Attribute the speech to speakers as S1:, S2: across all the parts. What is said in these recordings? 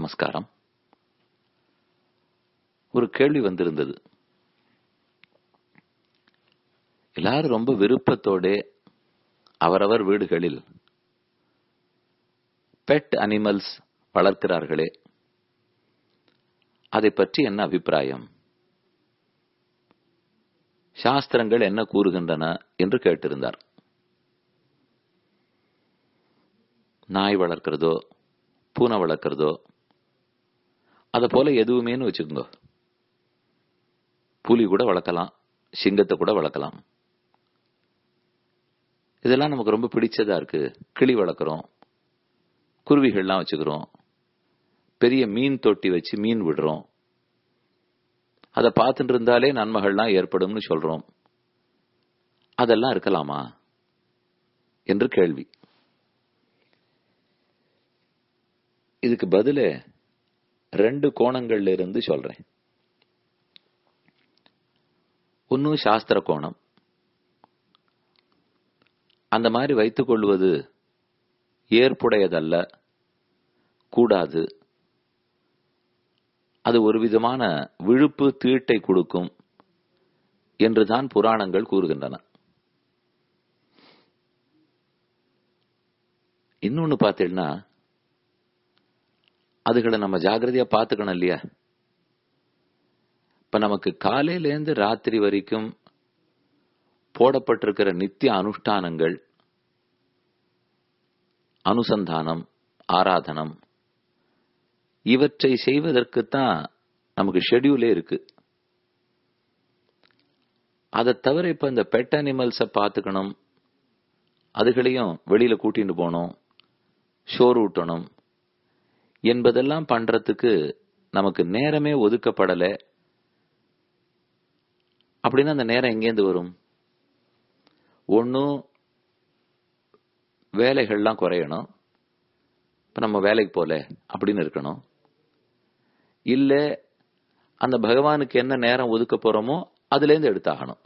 S1: நமஸ்காரம் ஒரு கேள்வி வந்திருந்தது எல்லாரும் ரொம்ப விருப்பத்தோட அவரவர் வீடுகளில் பெட் அனிமல்ஸ் வளர்க்கிறார்களே அதை பற்றி என்ன அபிப்பிராயம் சாஸ்திரங்கள் என்ன கூறுகின்றன என்று கேட்டிருந்தார் நாய் வளர்க்கிறதோ பூனை வளர்க்கிறதோ அத போல எதுவுமேனு வச்சுக்கோங்க புலி கூட வளர்க்கலாம் சிங்கத்தை கூட வளர்க்கலாம் இதெல்லாம் நமக்கு ரொம்ப பிடிச்சதா இருக்கு கிளி வளர்க்குறோம் குருவிகள்லாம் வச்சுக்கிறோம் பெரிய மீன் தொட்டி வச்சு மீன் விடுறோம் அதை பார்த்துட்டு இருந்தாலே நன்மைகள்லாம் ஏற்படும்னு சொல்றோம் அதெல்லாம் இருக்கலாமா என்று கேள்வி இதுக்கு பதில ரெண்டு கோணங்கள்ல இருந்து சொல்றேன் ஒன்னும் சாஸ்திர கோணம் அந்த மாதிரி வைத்துக் கொள்வது ஏற்புடையதல்ல கூடாது அது ஒரு விதமான விழுப்பு தீட்டை கொடுக்கும் என்றுதான் புராணங்கள் கூறுகின்றன இன்னொன்னு பார்த்தீங்கன்னா அதுகளை நம்ம ஜாகிரதையா பார்த்துக்கணும் இல்லையா இப்ப நமக்கு காலையிலேருந்து ராத்திரி வரைக்கும் போடப்பட்டிருக்கிற நித்திய அனுஷ்டானங்கள் அனுசந்தானம் ஆராதனம் இவற்றை செய்வதற்குத்தான் நமக்கு ஷெடியூலே இருக்கு அதை தவிர இப்ப இந்த பெட் அனிமல்ஸ பாத்துக்கணும் அதுகளையும் வெளியில கூட்டிட்டு போகணும் ஷோர் ஊட்டணும் என்பதெல்லாம் பண்றதுக்கு நமக்கு நேரமே ஒதுக்கப்படல அப்படின்னா அந்த நேரம் எங்கேருந்து வரும் ஒன்னும் வேலைகள்லாம் குறையணும் இப்ப நம்ம வேலைக்கு போல அப்படின்னு இருக்கணும் இல்ல அந்த பகவானுக்கு என்ன நேரம் ஒதுக்க போறோமோ அதுல இருந்து எடுத்தாகணும்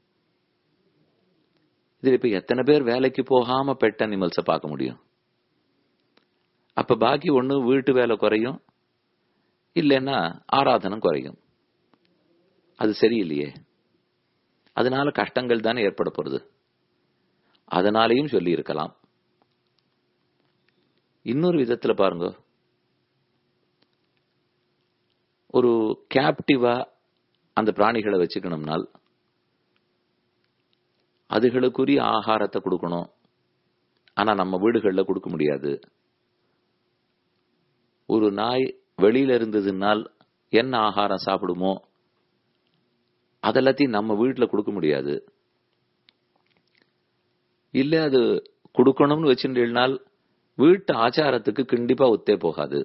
S1: இதுல இப்ப எத்தனை பேர் வேலைக்கு போகாம பெட் அனிமல்ஸ பார்க்க முடியும் அப்ப பாக்கி ஒண்ணு வீட்டு வேலை குறையும் இல்லைன்னா ஆராதனம் குறையும் அது சரியில்லையே அதனால கஷ்டங்கள் தானே ஏற்பட போறது அதனாலையும் சொல்லி இருக்கலாம் இன்னொரு விதத்துல பாருங்க ஒரு கேப்டிவா அந்த பிராணிகளை வச்சுக்கணும்னால் அதுகளுக்குரிய ஆகாரத்தை கொடுக்கணும் ஆனா நம்ம வீடுகளில் கொடுக்க முடியாது ஒரு நாய் வெளியில இருந்ததுனால் என்ன ஆகாரம் சாப்பிடுமோ அதெல்லாத்தையும் நம்ம வீட்டில் கொடுக்க முடியாது இல்ல அது கொடுக்கணும்னு வச்சுட்டீங்கனால் வீட்டு ஆச்சாரத்துக்கு கண்டிப்பா ஒத்தே போகாது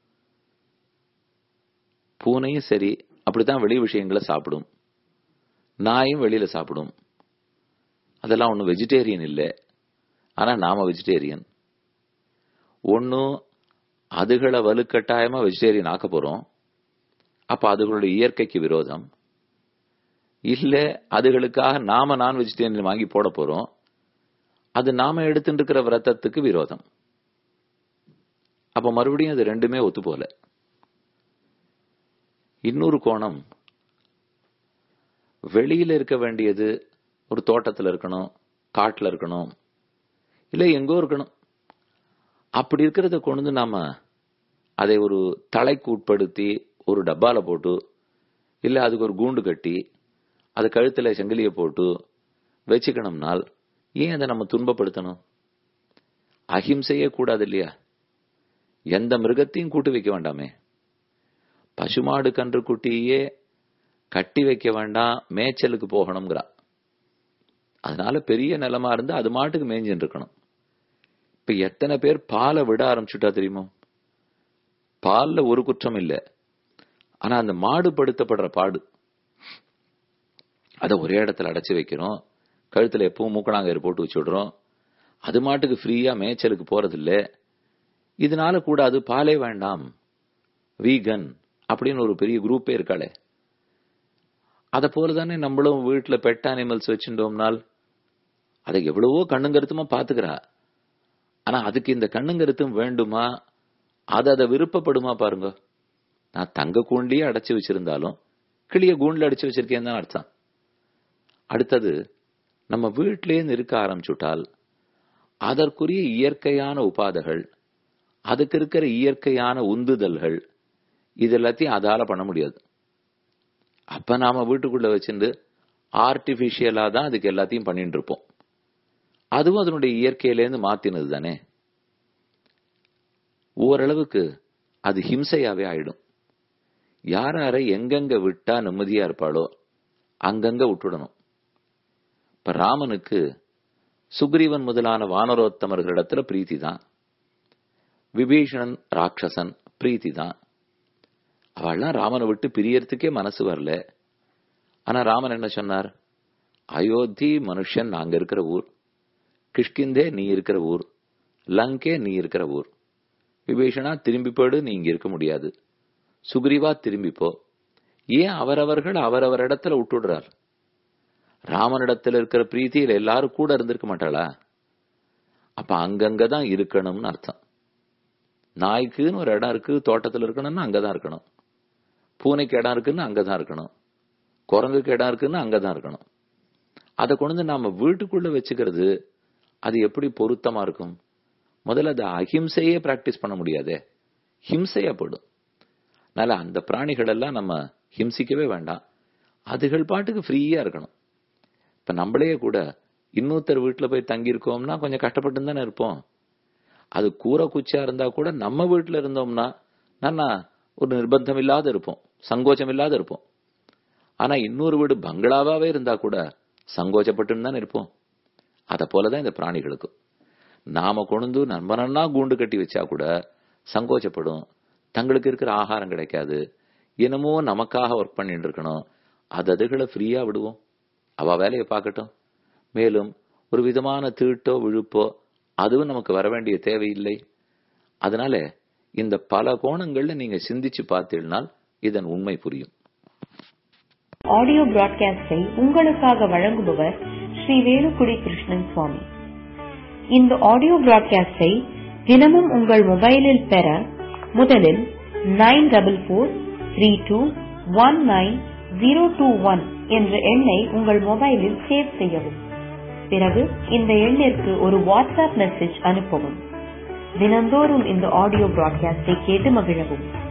S1: பூனையும் சரி அப்படித்தான் வெளி விஷயங்களை சாப்பிடும் நாயும் வெளியில சாப்பிடும் அதெல்லாம் ஒன்றும் வெஜிடேரியன் இல்லை ஆனா நாம வெஜிடேரியன் ஒன்னும் அதுகளை வலுக்கட்டாயமா வெஜிடேரியன் ஆக்க போறோம் அப்ப அதுகளுடைய இயற்கைக்கு விரோதம் இல்ல அதுகளுக்காக நாம நான் வெஜிடேரியன் வாங்கி போட போறோம் அது நாம எடுத்துட்டு இருக்கிற விரதத்துக்கு விரோதம் அப்ப மறுபடியும் அது ரெண்டுமே ஒத்து போல இன்னொரு கோணம் வெளியில இருக்க வேண்டியது ஒரு தோட்டத்துல இருக்கணும் காட்டுல இருக்கணும் இல்ல எங்கோ இருக்கணும் அப்படி இருக்கிறத கொண்டு நாம அதை ஒரு தலைக்கு உட்படுத்தி ஒரு டப்பால போட்டு இல்ல அதுக்கு ஒரு கூண்டு கட்டி அது கழுத்துல செங்கிலிய போட்டு வச்சுக்கணும்னால் ஏன் அதை நம்ம துன்பப்படுத்தணும் அஹிம்சையே கூடாது இல்லையா எந்த மிருகத்தையும் கூட்டு வைக்க வேண்டாமே பசுமாடு கன்று குட்டியே கட்டி வைக்க வேண்டாம் மேய்ச்சலுக்கு போகணுங்கிறா அதனால பெரிய நிலமா இருந்து அது மாட்டுக்கு மேய்ஞ்சுட்டு இருக்கணும் இப்ப எத்தனை பேர் பாலை விட ஆரம்பிச்சுட்டா தெரியுமோ பால்ல ஒரு குற்றம் இல்லை ஆனா அந்த மாடு படுத்தப்படுற பாடு அதை ஒரே இடத்துல அடைச்சு வைக்கிறோம் கழுத்துல எப்பவும் மூக்கணாங்கயிறு போட்டு வச்சு விடுறோம் அது மாட்டுக்கு ஃப்ரீயா மேய்ச்சலுக்கு போறதில்ல இதனால கூடாது பாலே வேண்டாம் வீகன் அப்படின்னு ஒரு பெரிய குரூப்பே இருக்காளே அதை போல தானே நம்மளும் வீட்டுல பெட் அனிமல்ஸ் வச்சுட்டோம்னால் அதை எவ்வளவோ கண்ணுங்கருத்துமா பாத்துக்கிறா ஆனா அதுக்கு இந்த கண்ணுங்கருத்தும் வேண்டுமா அது அதை விருப்பப்படுமா பாருங்க நான் தங்க கூண்டிலேயே அடைச்சு வச்சிருந்தாலும் கிளிய கூண்டுல அடிச்சு வச்சிருக்கேன்னு தான் அர்த்தம் அடுத்தது நம்ம வீட்டிலேயே இருக்க ஆரம்பிச்சுட்டால் அதற்குரிய இயற்கையான உபாதைகள் அதுக்கு இருக்கிற இயற்கையான உந்துதல்கள் இது எல்லாத்தையும் அதால பண்ண முடியாது அப்ப நாம வீட்டுக்குள்ள வச்சிருந்து ஆர்டிபிஷியலா தான் அதுக்கு எல்லாத்தையும் பண்ணிட்டு இருப்போம் அதுவும் அதனுடைய இயற்கையிலேருந்து மாத்தினது தானே ஓரளவுக்கு அது ஹிம்சையாவே ஆயிடும் யார் யாரை எங்கெங்க விட்டா நிம்மதியா இருப்பாளோ அங்கங்க விட்டுடணும் இப்ப ராமனுக்கு சுக்ரீவன் முதலான வானரோத்தமர்களிடத்துல பிரீத்தி தான் விபீஷணன் ராட்சசன் பிரீத்தி தான் அவள்லாம் ராமனை விட்டு பிரியறதுக்கே மனசு வரல ஆனா ராமன் என்ன சொன்னார் அயோத்தி மனுஷன் நாங்க இருக்கிற ஊர் கிஷ்கிந்தே நீ இருக்கிற ஊர் லங்கே நீ இருக்கிற ஊர் விபீஷணா திரும்பி போடு நீ இங்க இருக்க முடியாது சுக்ரீவா திரும்பிப்போ ஏன் அவரவர்கள் அவரவர் இடத்துல விட்டுடுறார் ராமனிடத்துல இருக்கிற பிரீத்தியில் எல்லாரும் கூட இருந்திருக்க மாட்டாளா அப்ப அங்கங்கதான் இருக்கணும்னு அர்த்தம் நாய்க்குன்னு ஒரு இடம் இருக்கு தோட்டத்துல இருக்கணும்னா அங்கதான் இருக்கணும் பூனைக்கு இடம் இருக்குன்னு அங்கதான் இருக்கணும் குரங்குக்கு இடம் இருக்குன்னு அங்கதான் இருக்கணும் அதை கொண்டு வந்து நாம வீட்டுக்குள்ள வச்சுக்கிறது அது எப்படி பொருத்தமா இருக்கும் முதல்ல அது அஹிம்சையே பிராக்டிஸ் பண்ண முடியாதே ஹிம்சையா போடும் அதனால அந்த பிராணிகள் எல்லாம் நம்ம ஹிம்சிக்கவே வேண்டாம் அதுகள் பாட்டுக்கு ஃப்ரீயா இருக்கணும் இப்ப நம்மளே கூட இன்னொருத்தர் வீட்டுல போய் தங்கியிருக்கோம்னா கொஞ்சம் கஷ்டப்பட்டு தானே இருப்போம் அது கூரை குச்சியா இருந்தா கூட நம்ம வீட்டுல இருந்தோம்னா நல்லா ஒரு நிர்பந்தம் இல்லாத இருப்போம் சங்கோச்சம் இல்லாத இருப்போம் ஆனா இன்னொரு வீடு பங்களாவாவே இருந்தா கூட சங்கோச்சப்பட்டுன்னு தான் இருப்போம் அத போலதான் இந்த பிராணிகளுக்கும் நாம கொண்டு நம்ம நன்னா கூண்டு கட்டி வச்சா கூட சங்கோச்சப்படும் தங்களுக்கு இருக்கிற ஆகாரம் கிடைக்காது என்னமோ நமக்காக ஒர்க் பண்ணிட்டு இருக்கணும் அது அதுகளை ஃப்ரீயா விடுவோம் அவ வேலையை பார்க்கட்டும் மேலும் ஒரு விதமான தீட்டோ விழுப்போ அதுவும் நமக்கு வர வேண்டிய தேவையில்லை அதனால இந்த பல கோணங்கள்ல நீங்க சிந்திச்சு பார்த்தீங்கன்னால் இதன் உண்மை புரியும்
S2: ஆடியோ பிராட்காஸ்டை உங்களுக்காக வழங்குபவர் ஸ்ரீ வேலுக்குடி கிருஷ்ணன் சுவாமி இந்த ஆடியோ பிராட்காஸ்டை தினமும் உங்கள் மொபைலில் பெற முதலில் nine double four three two one nine zero two one என்ற எண்ணை உங்கள் மொபைலில் சேவ் செய்யவும் பிறகு இந்த எண்ணிற்கு ஒரு வாட்ஸ்அப் மெசேஜ் அனுப்பவும் தினந்தோறும் இந்த ஆடியோ பிராட்காஸ்டை கேட்டு மகிழவும்